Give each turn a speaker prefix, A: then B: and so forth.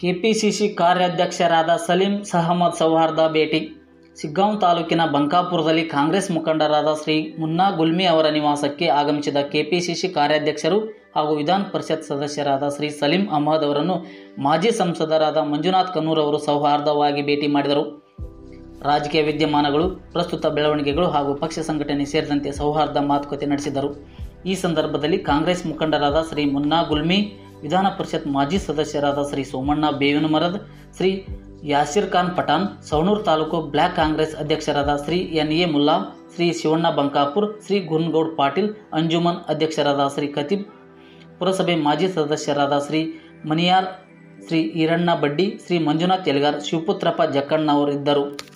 A: KPCC ಕಾರ್ಯಾಧ್ಯಕ್ಷರಾದ Salim ಸಹಮದ್ ಸೌಹಾರ್ದ ಭೇಟಿ ಸಿಗ್ಗಾಂವ್ ತಾಲೂಕಿನ ಬಂಕಾಪುರದಲ್ಲಿ ಕಾಂಗ್ರೆಸ್ ಮುಖಂಡರಾದ ಶ್ರೀ ಮುನ್ನಾ ಗುಲ್ಮಿ ಅವರ ನಿವಾಸಕ್ಕೆ ಆಗಮಿಸಿದ ಕೆಪಿಸಿಸಿ ಕಾರ್ಯಾಧ್ಯಕ್ಷರು ಹಾಗೂ ವಿಧಾನ ಪರಿಷತ್ ಸದಸ್ಯರಾದ ಶ್ರೀ ಸಲೀಂ ಅಹಮದ್ ಅವರನ್ನು ಮಾಜಿ ಸಂಸದರಾದ ಮಂಜುನಾಥ್ ಕನ್ನೂರ್ ಅವರು ಸೌಹಾರ್ದವಾಗಿ ಭೇಟಿ ಮಾಡಿದರು ರಾಜಕೀಯ ವಿದ್ಯಮಾನಗಳು ಪ್ರಸ್ತುತ ಬೆಳವಣಿಗೆಗಳು ಹಾಗೂ ಪಕ್ಷ ಸಂಘಟನೆ ಸೇರಿದಂತೆ ಸೌಹಾರ್ದ ಮಾತುಕತೆ ನಡೆಸಿದರು ಈ ಸಂದರ್ಭದಲ್ಲಿ ಕಾಂಗ್ರೆಸ್ ಮುಖಂಡರಾದ ಶ್ರೀ ಮುನ್ನಾ ಗುಲ್ಮಿ ವಿಧಾನ ಪರಿಷತ್ ಮಾಜಿ ಸದಸ್ಯರಾದ ಶ್ರೀ ಸೋಮಣ್ಣ ಬೇವಿನಮರದ್ ಶ್ರೀ ಯಾಸಿರ್ ಖಾನ್ ಪಠಾಣ್ ಸವಣೂರು ತಾಲೂಕು ಬ್ಲಾಕ್ ಕಾಂಗ್ರೆಸ್ ಅಧ್ಯಕ್ಷರಾದ ಶ್ರೀ ಎನ್ ಎ ಮುಲ್ಲಾ ಶ್ರೀ ಶಿವಣ್ಣ ಬಂಕಾಪುರ್ ಶ್ರೀ ಗುನ್ಗೌಡ್ ಪಾಟೀಲ್ ಅಂಜುಮನ್ ಅಧ್ಯಕ್ಷರಾದ ಶ್ರೀ ಖತೀಬ್ ಪುರಸಭೆ ಮಾಜಿ ಸದಸ್ಯರಾದ ಶ್ರೀ ಮನಿಯಾರ್ ಶ್ರೀ ಈರಣ್ಣ ಬಡ್ಡಿ ಶ್ರೀ ಮಂಜುನಾಥ್ ಯಲಗಾರ್ ಶಿವಪುತ್ರಪ್ಪ ಜಕ್ಕಣ್ಣವರಿದ್ದರು